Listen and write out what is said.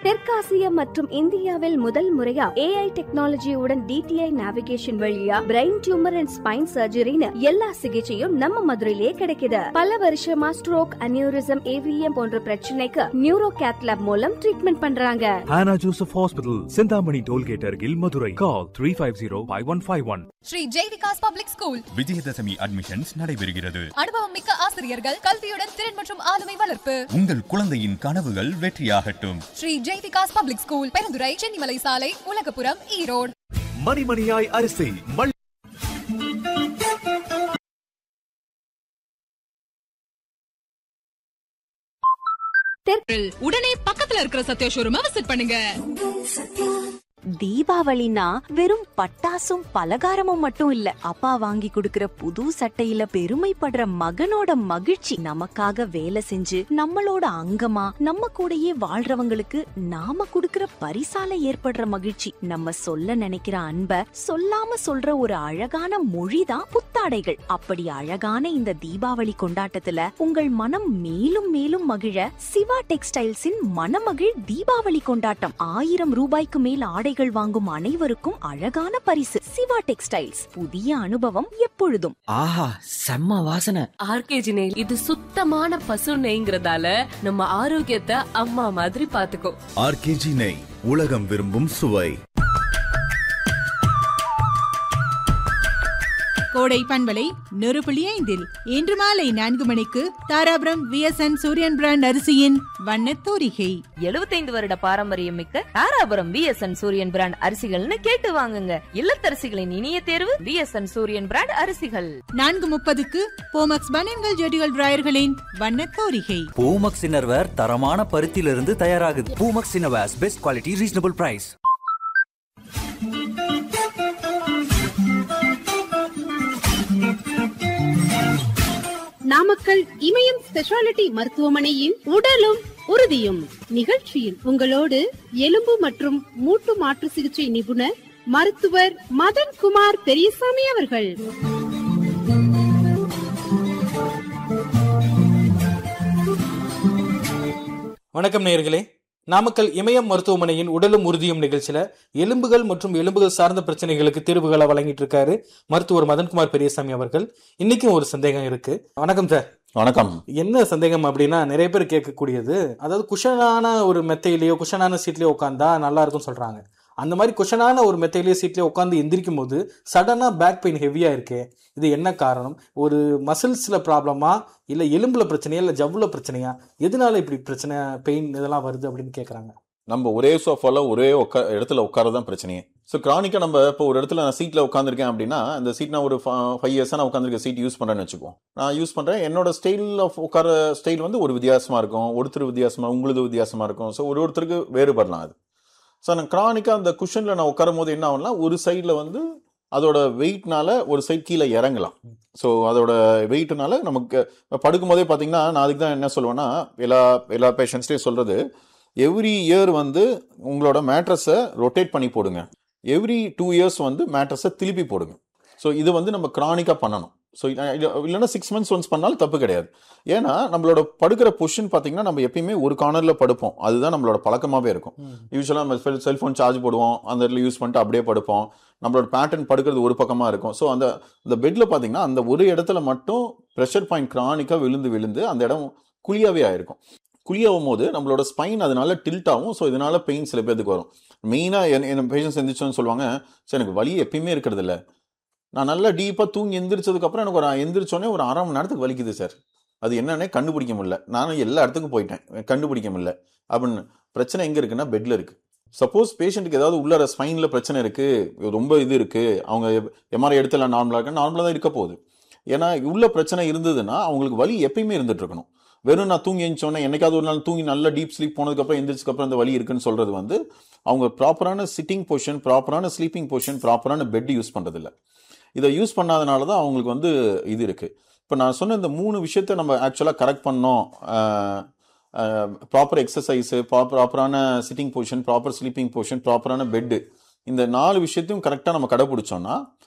தெற்காசிய மற்றும் இந்தியாவில் முதல் முறையா ஏஐ டெக்னாலஜியுடன் டிடிஐ நேவிகேஷன் வழியா பிரெயின் டியூமர் அண்ட் ஸ்பைன் சர்ஜரின்னு எல்லா சிகிச்சையும் நம்ம மதுரையிலே கிடைக்குது பல வருஷமா ஸ்ட்ரோக் அனியூரிசம் ஏவிஎம் போன்ற பிரச்சனைக்கு நியூரோ கேத்லாப் மூலம் ட்ரீட்மெண்ட் பண்றாங்க Hannah Joseph Hospital, Sindhamani Tollgate Argil, Madurai. Call 350-5151. Sri Jaivikas public school Vijayadashami admissions நடைபெறுகிறது அனுபவம் மிக்க ஆசிரியர்கள் கல்வியுடன் திறன் மற்றும் ஆளுமை வளர்ப்பு உங்கள் குழந்தையின் கனவுகள் வெற்றியாகட்டும் ஸ்ரீ ஜெய்விகாஸ் பப்ளிக் ஸ்கூல் பெருந்துறை சென்னிமலை சாலை உலகபுரம் ஈரோடு மணிமணியாய் அரிசி மல் உடனே பக்கத்துல இருக்கிற சத்யா ஷோரூமை விசிட் பண்ணுங்க தீபாவளினா வெறும் பட்டாசும் பலகாரமும் மட்டும் இல்ல அப்பா வாங்கி கொடுக்கிற புது சட்டையில பெருமைப்படுற மகனோட மகிழ்ச்சி நமக்காக வேலை செஞ்சு நம்மளோட அங்கமா நம்ம கூடயே வாழ்றவங்களுக்கு நாம கொடுக்கிற பரிசால ஏற்படுற மகிழ்ச்சி நம்ம சொல்ல நினைக்கிற அன்ப சொல்லாம சொல்ற ஒரு அழகான மொழிதான் புத்தாடைகள் அப்படி அழகான இந்த தீபாவளி கொண்டாட்டத்துல உங்கள் மனம் மேலும் மேலும் மகிழ சிவா டெக்ஸ்டைல்ஸின் மனமகிழ் தீபாவளி கொண்டாட்டம் ஆயிரம் ரூபாய்க்கு மேல் ஆடைகள் வாங்கும் அனைவருக்கும் அழகான பரிசு சிவா டெக்ஸ்டைல்ஸ் புதிய அனுபவம் எப்பொழுதும் ஆஹா செம்ம வாசனை ஆர்கேஜி நெய் இது சுத்தமான பசு நெய்ங்கிறதால நம்ம ஆரோக்கியத்தை அம்மா மாதிரி பாத்துக்கோ ஆர்கேஜி நெய் உலகம் விரும்பும் சுவை கோடை பண்பலை நூறு புள்ளி ஐந்தில் இன்று மாலை நான்கு மணிக்கு தாராபுரம் விஎஸ்என் சூரியன் பிராண்ட் அரிசியின் வண்ணத் தோரிகை எழுபத்தைந்து வருட பாரம்பரியம் மிக்க தாராபுரம் பிஎஸ்என் சூரியன் பிராண்ட் அரிசிகள்னு கேட்டு வாங்குங்க இல்லத்தரசிகளின் இனிய தேர்வு பிஎஸ்என் சூரியன் பிராண்ட் அரிசிகள் நான்கு முப்பதுக்கு போமக்ஸ் பனியன்கள் ஜெடிகள் டிராயர்களின் வண்ணத் தோரிகை பூமக்ஸ் இன்னர்வேர் தரமான பருத்தியிலிருந்து தயாராகுது Poomex innerwears best quality reasonable price Namakkal Imayam speciality மருத்துவமனையின் உடலும் உறுதியும் நிகழ்ச்சியில் உங்களோடு எலும்பு மற்றும் மூட்டு மாற்று சிகிச்சை நிபுணர் மருத்துவர் மதன்குமார் பெரியசாமி அவர்கள் வணக்கம் நேயர்களே நாமக்கல் இமயம் மருத்துவமனையின் உடலும் உறுதியும் நிகழ்ச்சியில எலும்புகள் மற்றும் எலும்புகள் சார்ந்த பிரச்சனைகளுக்கு தீர்வுகளை வழங்கிட்டு இருக்காரு மருத்துவர் மதன்குமார் பெரியசாமி அவர்கள் இன்னைக்கும் ஒரு சந்தேகம் இருக்கு வணக்கம் சார் வணக்கம் என்ன சந்தேகம் அப்படின்னா நிறைய பேர் கேட்கக்கூடியது அதாவது குஷனான ஒரு மெத்தையிலேயோ குஷனான சீட்லயோ உட்காந்தா நல்லா இருக்கும்னு சொல்றாங்க அந்த மாதிரி குஷனான ஒரு மெத்தையிலேயோ சீட்லயோ உட்காந்து எந்திரிக்கும் போது சடனா பேக் பெயின் ஹெவியா இருக்கே இது என்ன காரணம் ஒரு மசில்ஸ்ல ப்ராப்ளமா இல்ல எலும்புல பிரச்சனையா இல்ல ஜவ்வுல பிரச்சனையா எதனால இப்படி பிரச்சனை பெயின் இதெல்லாம் வருது அப்படின்னு கேக்குறாங்க நம்ம ஒரே சோஃபால ஒரே உட்கா இடத்துல உட்காரதான் பிரச்சனையே ஸோ கிரானிக்கா நம்ம இப்போ ஒரு இடத்துல நான் சீட்ல உட்காந்துருக்கேன் அப்படின்னா அந்த சீட் நான் ஒரு ஃபைவ் இயர்ஸாக நான் உட்காந்துருக்க சீட் யூஸ் பண்றேன்னு வச்சுக்கோ நான் யூஸ் பண்றேன் என்னோட ஸ்டைல் ஆஃப் உட்கார ஸ்டைல் வந்து ஒரு வித்தியாசமா இருக்கும் ஒருத்தர் வித்தியாசமா உங்களுது வித்தியாசமா இருக்கும் ஸோ ஒரு ஒருத்தருக்கு வேறுபடலாம் அது ஸோ நான் கிரானிக்கா அந்த குஷன்ல நான் உட்காரும் போது என்ன ஆகும்னா ஒரு சைடில் வந்து அதோட வெயிட்னால ஒரு சைட் கீழே இறங்கலாம் ஸோ அதோட வெயிட்னால நமக்கு படுக்கும் போதே பார்த்தீங்கன்னா நான் அதுக்கு தான் என்ன சொல்லுவேன்னா எல்லா எல்லா பேஷண்ட்ஸ்டையும் சொல்றது எவ்ரி இயர் வந்து உங்களோட மேட்ரஸை ரொட்டேட் பண்ணி போடுங்க எவ்ரி டூ இயர்ஸ் வந்து மேட்ரஸை திருப்பி போடுங்க ஸோ இது வந்து நம்ம கிரானிக்காக பண்ணணும் ஸோ இல்லைன்னா சிக்ஸ் மந்த்ஸ் ஒன்ஸ் பண்ணாலும் தப்பு கிடையாது ஏன்னா நம்மளோட படுக்கிற பொசிஷன் பார்த்தீங்கன்னா நம்ம எப்பயுமே ஒரு கார்னரில் படுப்போம் அதுதான் நம்மளோட பழக்கமாகவே இருக்கும் யூஸ்வலாக நம்ம செல்ஃபோன் சார்ஜ் போடுவோம் அந்த இடத்துல யூஸ் பண்ணிட்டு அப்படியே படுப்போம் நம்மளோட பேட்டர்ன் படுக்கிறது ஒரு பக்கமாக இருக்கும் ஸோ அந்த அந்த பெட்டில் பார்த்தீங்கன்னா அந்த ஒரு இடத்துல மட்டும் ப்ரெஷர் பாயிண்ட் கிரானிக்காக விழுந்து விழுந்து அந்த இடம் குழியாவே ஆயிருக்கும் குழியாகும் போது நம்மளோட ஸ்பைன் அதனால டில்ட் ஆகும் ஸோ இதனால பெயின் சில பேருக்கு வரும் மெயினாக என் என் பேஷன்ஸ் எந்திரிச்சோன்னு சொல்லுவாங்க சார் எனக்கு வலி எப்பயுமே இருக்கிறது இல்லை நான் நல்லா டீப்பாக தூங்கி எந்திரிச்சதுக்கப்புறம் எனக்கு ஒரு எந்திரிச்சோடனே ஒரு அரை மணி நேரத்துக்கு வலிக்குது சார் அது என்னன்னே கண்டுபிடிக்க முடியல நானும் எல்லா இடத்துக்கும் போயிட்டேன் கண்டுபிடிக்க முடியல அப்படின்னு பிரச்சனை எங்கே இருக்குன்னா பெட்டில் இருக்குது சப்போஸ் பேஷண்ட்டுக்கு ஏதாவது உள்ள ஸ்பைனில் பிரச்சனை இருக்குது ரொம்ப இது இருக்குது அவங்க எம்ஆர்ஐ எடுத்துல நார்மலாக இருக்கு நார்மலாக தான் இருக்க போகுது ஏன்னா உள்ள பிரச்சனை இருந்ததுன்னா அவங்களுக்கு வலி எப்பயுமே இருந்துட்டு இருக்கணும் வெறும் நான் தூங்கி எழுந்தோன்னே என்னைக்காவது ஒரு நாள் தூங்கி நல்லா டீப் ஸ்லீப் போனதுக்கப்புறம் எந்திரிச்சதுக்கப்புறம் அந்த வலி இருக்குன்னு சொல்றது வந்து அவங்க ப்ராப்பரான சிட்டிங் பொசிஷன் ப்ராப்பரான ஸ்லீப்பிங் பொசிஷன் ப்ராப்பரான பெட் யூஸ் பண்ணுறதில்ல இதை யூஸ் பண்ணாதனால தான் அவங்களுக்கு வந்து இது இருக்குது இப்போ நான் சொன்ன இந்த மூணு விஷயத்த நம்ம ஆக்சுவலாக கரெக்ட் பண்ணோம் ப்ராப்பர் எக்ஸசைஸு ப்ராப்பரான sitting position proper sleeping position ப்ராப்பரான பெட்டு இந்த நாலு விஷயத்தையும் கரெக்டாக நம்ம கடைப்பிடிச்சோம்னா